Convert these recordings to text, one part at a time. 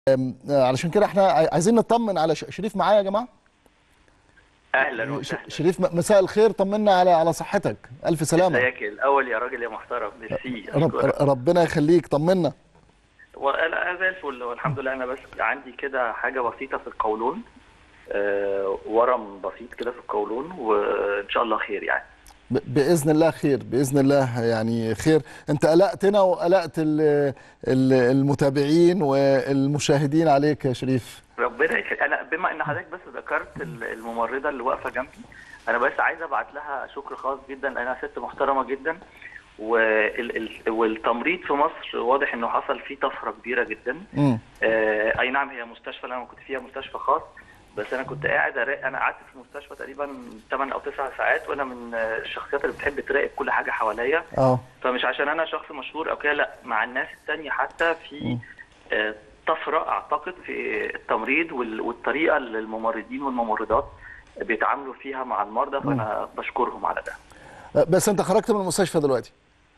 أم، علشان كده احنا عاي- عايزين نطمن على ش- شريف معايا يا جماعه اهلا ش- وسهلا شريف م- مساء الخير طمنا على على صحتك الف سلامه ازيك الاول يا راجل يا محترم ميرسي رب أشكرك. ربنا يخليك طمنا وانا زي الفل والحمد لله انا بس عندي كده حاجه بسيطه في القولون آه ورم بسيط كده في القولون وان شاء الله خير يعني ب- باذن الله خير باذن الله يعني خير انت قلقتنا وقلقت ال- ال- المتابعين والمشاهدين عليك يا شريف ربنا يخليك انا بما ان حضرتك بس ذكرت ال- الممرضه اللي واقفه جنبي انا بس عايز ابعت لها شكر خاص جدا لانها ست محترمه جدا وال- ال- والتمريض في مصر واضح انه حصل فيه طفره كبيره جدا امم آه، اي نعم هي مستشفى اللي انا كنت فيها مستشفى خاص بس انا كنت قاعد أرا- انا قعدت في المستشفى تقريبا 8 او 9 ساعات وانا من آه، الشخصيات اللي بتحب تراقب كل حاجه حواليا اه فمش عشان انا شخص مشهور او كده لا مع الناس التانية حتى في آه، طفره اعتقد في التمريض وال- والطريقه اللي الممرضين والممرضات بيتعاملوا فيها مع المرضى فانا بشكرهم على ده بس انت خرجت من المستشفى دلوقتي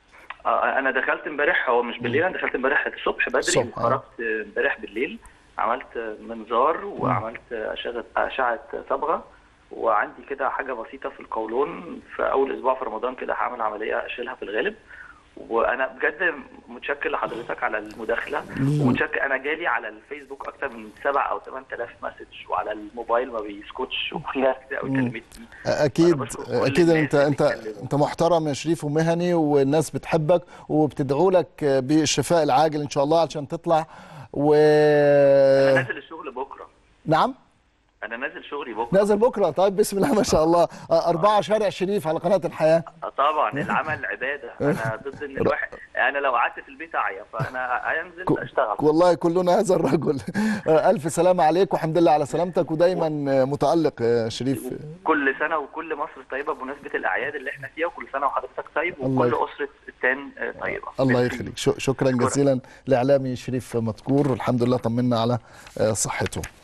آه، انا دخلت امبارح هو مش بالليل انا دخلت امبارح الصبح بدري الصبح، آه. وخرجت امبارح بالليل عملت منظار وعملت اشعه اشعه صبغه وعندي كده حاجه بسيطه في القولون في اول اسبوع في رمضان كده هعمل عمليه اشيلها في الغالب وانا بجد متشكر لحضرتك على المداخله ومتشكر انا جالي على الفيسبوك اكتر من 7 او 8000 مسج وعلى الموبايل ما بيسكتش وفي ناس كتير قوي كلمتني اكيد أنا بشكر كل اكيد الناس انت اللي انت اتكلموا. انت محترم يا شريف ومهني والناس بتحبك وبتدعو لك بالشفاء العاجل ان شاء الله عشان تطلع و انا نازل الشغل بكره نعم انا نازل شغلي بكره نازل بكره طيب بسم الله ما شاء الله آه، أربعة شارع شريف على قناة الحياة آه طبعا العمل عباده انا ضد ان الواحد انا لو قعدت في البيت اعيا فانا هنزل اشتغل والله كلنا هذا الرجل آه، ألف سلامة عليك والحمد لله على سلامتك ودايما آه، متألق يا شريف كل سنه وكل مصر طيبه بمناسبه الاعياد اللي احنا فيها وكل سنه وحضرتك طيب الله وكل يخليك. اسره التان آه، طيبه الله ميرسي. يخليك شو- شكرا أشكرك. جزيلا لإعلامي شريف مذكور والحمد لله طمنا على آه، صحته